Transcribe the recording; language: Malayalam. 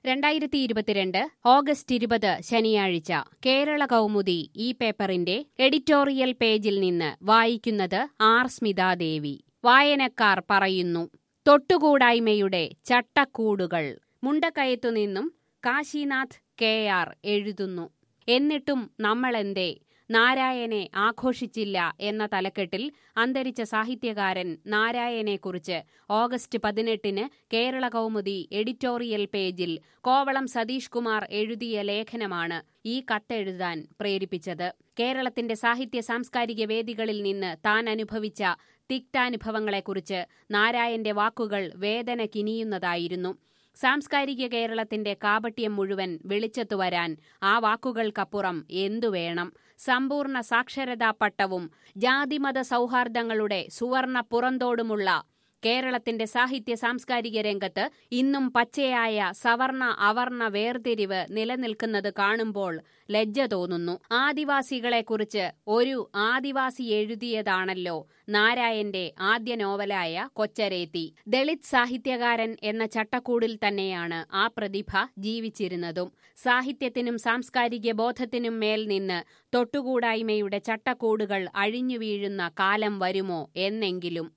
രണ്ടായിരത്തി ഇരുപത്തിരണ്ട് ഓഗസ്റ്റ് ഇരുപത് ശനിയാഴ്ച കേരള കൗമുദി ഈ പേപ്പറിന്റെ എഡിറ്റോറിയൽ പേജിൽ നിന്ന് വായിക്കുന്നത് ആർ സ്മിതാദേവി വായനക്കാർ പറയുന്നു തൊട്ടുകൂടായ്മയുടെ ചട്ടക്കൂടുകൾ മുണ്ടക്കയത്തുനിന്നും കാശിനാഥ് കെ ആർ എഴുതുന്നു എന്നിട്ടും നമ്മളെന്തേ നാരായണനെ ആഘോഷിച്ചില്ല എന്ന തലക്കെട്ടിൽ അന്തരിച്ച സാഹിത്യകാരൻ നാരായണെക്കുറിച്ച് ഓഗസ്റ്റ് പതിനെട്ടിന് കേരള കൗമുദി എഡിറ്റോറിയൽ പേജിൽ കോവളം സതീഷ് കുമാർ എഴുതിയ ലേഖനമാണ് ഈ കത്തെഴുതാൻ പ്രേരിപ്പിച്ചത് കേരളത്തിന്റെ സാഹിത്യ സാംസ്കാരിക വേദികളിൽ നിന്ന് താൻ അനുഭവിച്ച തിക്താനുഭവങ്ങളെക്കുറിച്ച് നാരായന്റെ വാക്കുകൾ വേദന കിനിയുന്നതായിരുന്നു സാംസ്കാരിക കേരളത്തിന്റെ കാപട്യം മുഴുവൻ വെളിച്ചത്തു വരാൻ ആ വാക്കുകൾക്കപ്പുറം എന്തു വേണം സമ്പൂർണ്ണ സാക്ഷരതാ പട്ടവും ജാതിമത സൗഹാർദ്ദങ്ങളുടെ സുവർണ പുറന്തോടുമുള്ള കേരളത്തിന്റെ സാഹിത്യ സാംസ്കാരിക രംഗത്ത് ഇന്നും പച്ചയായ സവർണ അവർണ വേർതിരിവ് നിലനിൽക്കുന്നത് കാണുമ്പോൾ ലജ്ജ തോന്നുന്നു ആദിവാസികളെക്കുറിച്ച് ഒരു ആദിവാസി എഴുതിയതാണല്ലോ നാരായന്റെ ആദ്യ നോവലായ കൊച്ചരേത്തി ദളിത് സാഹിത്യകാരൻ എന്ന ചട്ടക്കൂടിൽ തന്നെയാണ് ആ പ്രതിഭ ജീവിച്ചിരുന്നതും സാഹിത്യത്തിനും സാംസ്കാരിക ബോധത്തിനും മേൽ നിന്ന് തൊട്ടുകൂടായ്മയുടെ ചട്ടക്കൂടുകൾ അഴിഞ്ഞു വീഴുന്ന കാലം വരുമോ എന്നെങ്കിലും